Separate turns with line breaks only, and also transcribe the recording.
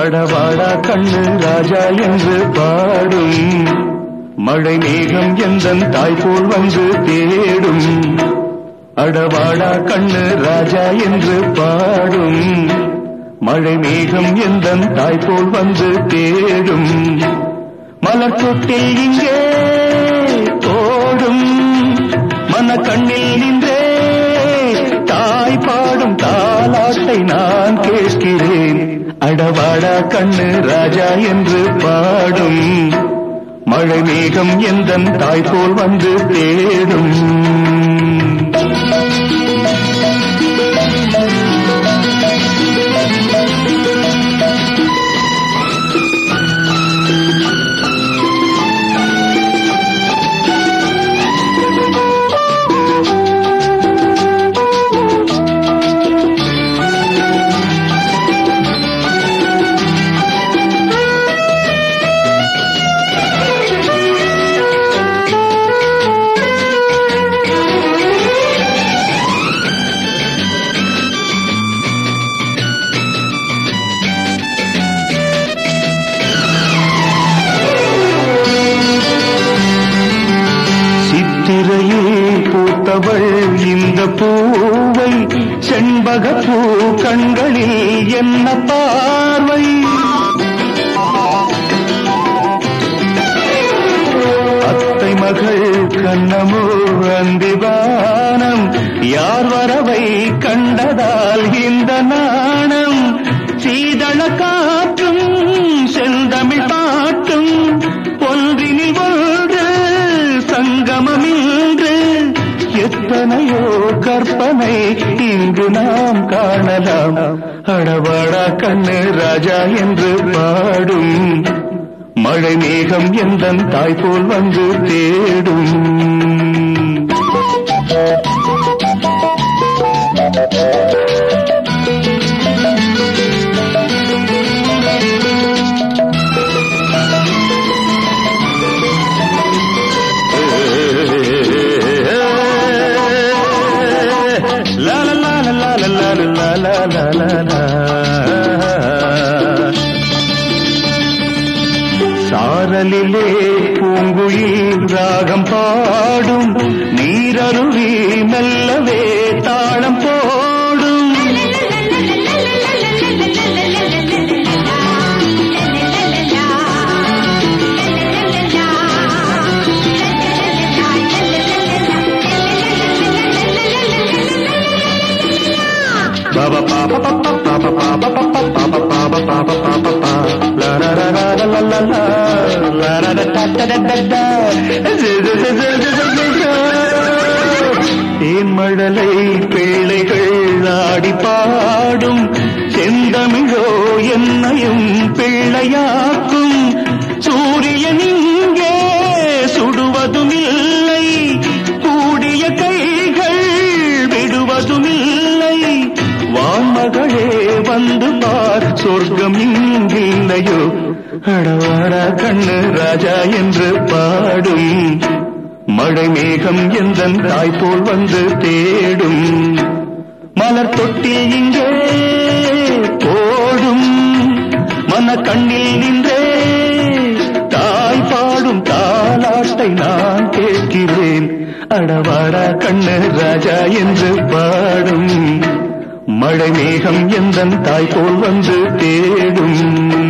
அடவாடா கண்ணு ராஜா என்று பாடும் மழை மேகம் எந்தன் தாய் போல் வந்து தேடும் அடவாடா கண்ணு ராஜா என்று பாடும் மழை மேகம் எந்தன் தாய் போல் வந்து தேடும் மலர் தொட்டில் இங்கே ஓடும் மன கண்ணில் நின்றே தாய் பாடும் தாலாட்டை நான் கேட்கிறேன் அடவாடா கண்ணு ராஜா என்று பாடும் மழை மேகம் எந்தன் தாய் போல் வந்து தேடும் சித்திரையில் பூத்தவள் இந்த பூவை செண்பக பூ கண்களில் என்ன பார்வை அத்தை மகள் கண்ணமோ அந்திவானம் யார் வரவை கண்டதால் இந்த நாணம் சீதள காற்றும் செந்தமிழ் பாட்டும் ஒன்றினில் ஒன்று சங்கமமின்று எத்தனையோ கற்பனை இங்கு நாம் காணலாம் அடவாடா கண்ணு ராஜா என்று பாடும் மழை மேகம் எந்தன் தாய் போல் வந்து தேடும் லா லா லா லா லா லா லா லா லா லா லா. சாரலிலே பூங்குயில் ராகம் பாடும் நீரருவி மெல்லவே தாளம் போடும் பாபா பாபா பாபா பாபா பாபா பாபா பாபா பாபா பாபா பாபா லா லா லா லா லா லா லா லா லா லா டா டா டா டா டா ஜு ஜு ஜு ஜு ஜு ஜு ஜு ஜு. தேன்மழலை பிள்ளைகள் ஆடி பாடும் செந்தமிழோ என்னையும் பிள்ளையாக்கும் சூரியன் இங்கே சுடுவதும் இல்லை கூடிய கைகள் விடுவதும் இல்லை வான்மகளே வந்து பார் சொர்க்கம் இங்கில்லையோ அடவாரா கண்ணு ராஜா என்று பாடும் மழை மேகம் எந்தன் தாய் போல் வந்து தேடும் மலர் தொட்டி இங்கே ஓடும் மன கண்ணில் நின்றே தாய் பாடும் தாலாட்டை நான் கேட்கிறேன் அடவாடா கண்ணு ராஜா என்று பாடும் மழை மேகம் எந்தன் தாய் போல் வந்து தேடும்